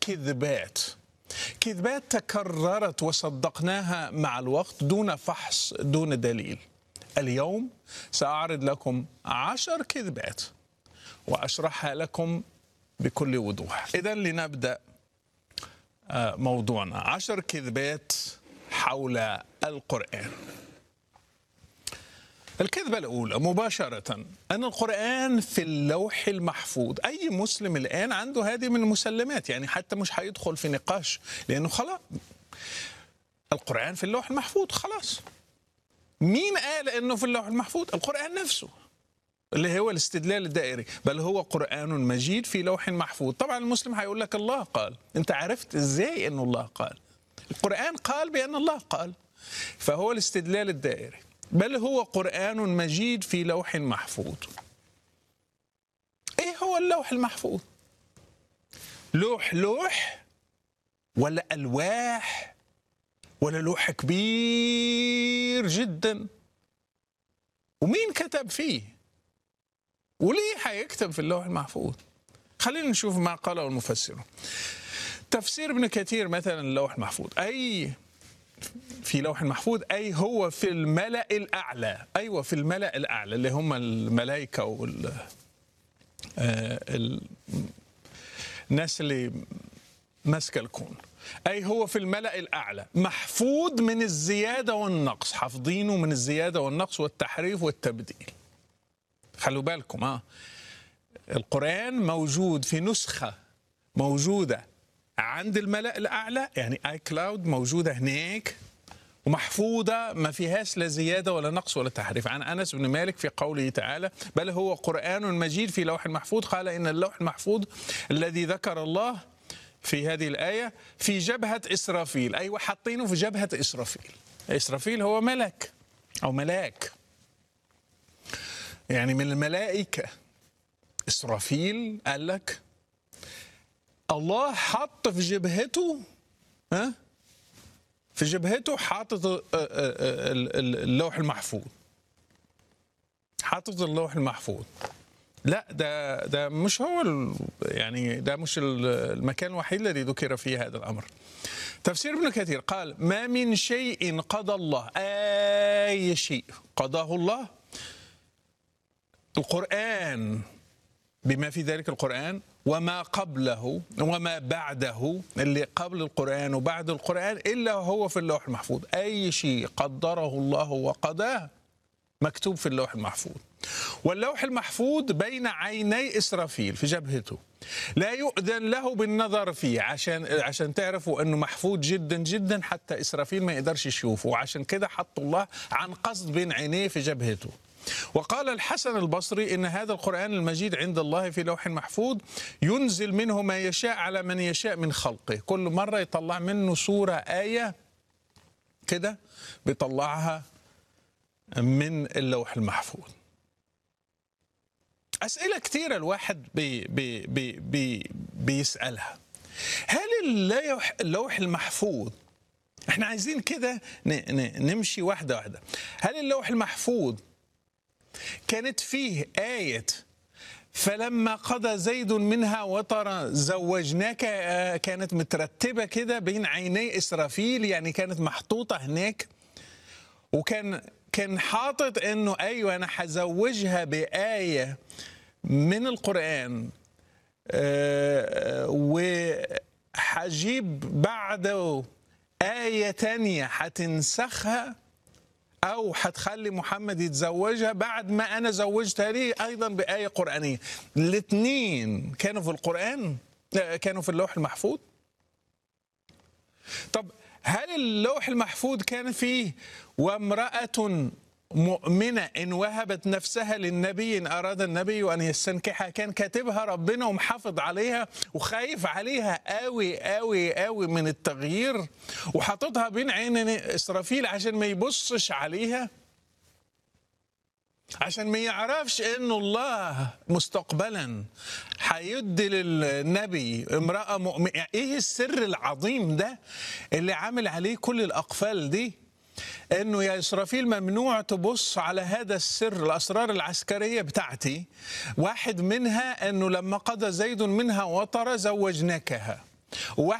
كذبات كذبات تكررت وصدقناها مع الوقت دون فحص دون دليل اليوم سأعرض لكم عشر كذبات وأشرحها لكم بكل وضوح إذا لنبدأ آه، موضوعنا عشر كذبات حول القرآن الكذبة الأولى مباشرة أن القرآن في اللوح المحفوظ أي مسلم الآن عنده هذه من المسلمات يعني حتى مش هيدخل في نقاش لأنه خلاص القرآن في اللوح المحفوظ خلاص مين قال أنه في اللوح المحفوظ القرآن نفسه اللي هو الاستدلال الدائري بل هو قرآن مجيد في لوح محفوظ طبعا المسلم هيقول لك الله قال انت عرفت ازاي انه الله قال القرآن قال بأن الله قال فهو الاستدلال الدائري بل هو قرآن مجيد في لوح محفوظ ايه هو اللوح المحفوظ لوح لوح ولا ألواح ولا لوح كبير جدا ومين كتب فيه وليه هيكتب في اللوح المحفوظ خلينا نشوف ما قاله المفسرون تفسير ابن كثير مثلا اللوح المحفوظ أي في لوح محفوظ أي هو في الملأ الأعلى أيوة في الملأ الأعلى اللي هم الملائكة وال آه، ال- الناس اللي ماسكة الكون أي هو في الملأ الأعلى محفوظ من الزيادة والنقص حافظينه من الزيادة والنقص والتحريف والتبديل خلوا بالكم اه القرآن موجود في نسخة موجودة عند الملأ الأعلى يعني اي كلاود موجودة هناك ومحفوظة ما فيهاش لا زيادة ولا نقص ولا تحريف عن أنس بن مالك في قوله تعالى بل هو قرآن مجيد في لوح محفوظ قال إن اللوح المحفوظ الذي ذكر الله في هذه الآية في جبهة إسرافيل أيوة حاطينه في جبهة إسرافيل إسرافيل هو ملك أو ملاك يعني من الملائكة إسرافيل قال لك الله حط في جبهته ها في جبهته حاطط آه، آه، آه، ال- ال- اللوح المحفوظ حاطط اللوح المحفوظ لا ده ده مش هو ال- يعني ده مش ال- المكان الوحيد الذي ذكر فيه هذا الامر تفسير ابن كثير قال ما من شيء قضى الله اي شيء قضاه الله القرآن بما في ذلك القرآن وما قبله وما بعده اللي قبل القرآن وبعد القرآن إلا هو في اللوح المحفوظ أي شيء قدره الله وقضاه مكتوب في اللوح المحفوظ واللوح المحفوظ بين عيني إسرافيل في جبهته لا يؤذن له بالنظر فيه عشان عشان تعرفوا انه محفوظ جدا جدا حتى اسرافيل ما يقدرش يشوفه وعشان كده حط الله عن قصد بين عينيه في جبهته وقال الحسن البصري ان هذا القران المجيد عند الله في لوح محفوظ ينزل منه ما يشاء على من يشاء من خلقه كل مره يطلع منه سوره ايه كده بيطلعها من اللوح المحفوظ أسئلة كثيرة الواحد بي بي بي بي بيسألها هل اللوح, اللوح المحفوظ احنا عايزين كده ن- ن- نمشي واحدة واحدة هل اللوح المحفوظ كانت فيه آية فلما قضى زيد منها وطرا زوجناك آه، كانت مترتبة كده بين عيني إسرافيل يعني كانت محطوطة هناك وكان كان حاطط انه ايوه انا هزوجها بايه من القران آه، وهجيب بعده آية تانية هتنسخها أو هتخلي محمد يتزوجها بعد ما أنا زوجتها ليه أيضا بآية قرآنية الاثنين كانوا في القرآن آه، كانوا في اللوح المحفوظ طب هل اللوح المحفوظ كان فيه وامرأة مؤمنة إن وهبت نفسها للنبي إن أراد النبي أن يستنكحها كان كاتبها ربنا ومحافظ عليها وخايف عليها قوي قوي قوي من التغيير وحاططها بين عين إسرافيل عشان ما يبصش عليها عشان ما يعرفش انه الله مستقبلا هيدي للنبي امراه مؤمنه ايه السر العظيم ده اللي عامل عليه كل الاقفال دي انه يا اسرافيل ممنوع تبص على هذا السر الاسرار العسكريه بتاعتي واحد منها انه لما قضى زيد منها وطر زوجناكها وواحد